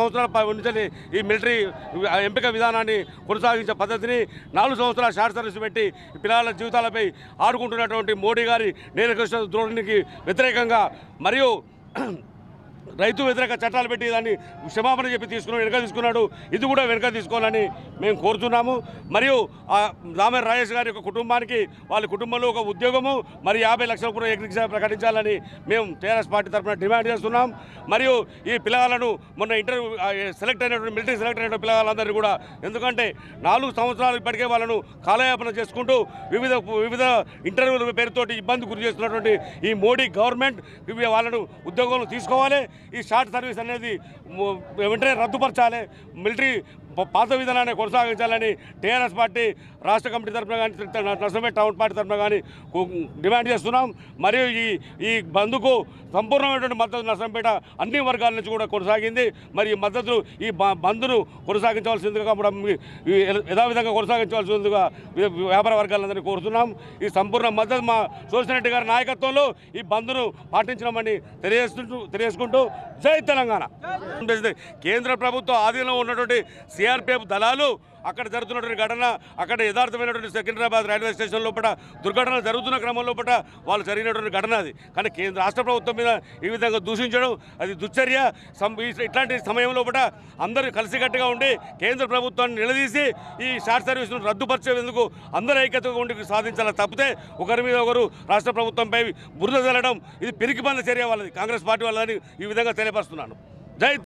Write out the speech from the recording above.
సంవత్సరాల ప- నుంచి ఈ మిలిటరీ ఎంపిక విధానాన్ని కొనసాగించే పద్ధతిని నాలుగు సంవత్సరాల షార్ట్ సర్వీస్ పెట్టి ఈ పిల్లల జీవితాలపై ఆడుకుంటున్నటువంటి మోడీ గారి నేరకృష్ణ ధోరణికి వ్యతిరేకంగా మరియు రైతు వ్యతిరేక చట్టాలు పెట్టి దాన్ని క్షమాపణ చెప్పి తీసుకున్నాడు వెనక తీసుకున్నాడు ఇది కూడా వెనక తీసుకోవాలని మేము కోరుతున్నాము మరియు ఆ దామర్ రాజేష్ గారి యొక్క కుటుంబానికి వాళ్ళ కుటుంబంలో ఒక ఉద్యోగము మరియు యాభై లక్షల కూడా ఎగ్రిక్ష ప్రకటించాలని మేము టీఆర్ఎస్ పార్టీ తరఫున డిమాండ్ చేస్తున్నాం మరియు ఈ పిల్లలను మొన్న ఇంటర్వ్యూ సెలెక్ట్ అయినటువంటి మిలిటరీ సెలెక్ట్ అయినటువంటి పిల్లలందరినీ కూడా ఎందుకంటే నాలుగు సంవత్సరాలు ఇప్పటికే వాళ్ళను కాలయాపన చేసుకుంటూ వివిధ వివిధ ఇంటర్వ్యూల పేరుతోటి ఇబ్బంది గురి చేస్తున్నటువంటి ఈ మోడీ గవర్నమెంట్ ఇవి వాళ్ళను ఉద్యోగంలో తీసుకోవాలి ఈ షార్ట్ సర్వీస్ అనేది ము- వెంటనే రద్దుపరచాలి మిలిటరీ ప- పాత విధానాన్ని కొనసాగించాలని టీఆర్ఎస్ పార్టీ రాష్ట్ర కమిటీ తరఫున కానీ నర్సంపేట టౌన్ పార్టీ తరఫున కానీ కు- డిమాండ్ చేస్తున్నాం మరియు ఈ ఈ బంద్కు సంపూర్ణమైనటువంటి మద్దతు నర్సంపేట అన్ని వర్గాల నుంచి కూడా కొనసాగింది మరి ఈ మద్దతు ఈ బ- బంద్ను కొనసాగించవలసిందిగా కూడా మీ- ఈ యథావిధంగా కొనసాగించవలసిందిగా వ్య- వ్యాపార వర్గాలందరినీ కోరుతున్నాం ఈ సంపూర్ణ మద్దతు మా సోసిరెడ్డి గారి నాయకత్వంలో ఈ బంద్ను పాటించడమని తెలియజేస్తుంటూ తెలియజేసుకుంటూ జై తెలంగాణ కేంద్ర ప్రభుత్వ ఆధీనంలో ఉన్నటువంటి సిఆర్పిఎఫ్ దళాలు అక్కడ జరుగుతున్నటువంటి ఘటన అక్కడ యథార్థమైనటువంటి సికింద్రాబాద్ రైల్వే స్టేషన్ లోపల దుర్ఘటనలు జరుగుతున్న క్రమం లోపల వాళ్ళు జరిగినటువంటి ఘటన అది కానీ కేంద్ర రాష్ట్ర ప్రభుత్వం మీద ఈ విధంగా దూషించడం అది దుశ్చర్య సం- ఈ- ఇట్లాంటి సమయం లోపల అందరూ కలిసికట్టుగా ఉండి కేంద్ర ప్రభుత్వాన్ని నిలదీసి ఈ షార్ట్ సర్వీస్ను రద్దుపరిచేందుకు అందరూ ఐక్యతగా ఉండి సాధించాలి తప్పితే ఒకరి మీద ఒకరు రాష్ట్ర ప్రభుత్వంపై బురద చల్లడం ఇది పిరికి చర్య వాళ్ళది కాంగ్రెస్ పార్టీ వాళ్ళని ఈ విధంగా తెలియపరుస్తున్నాను జై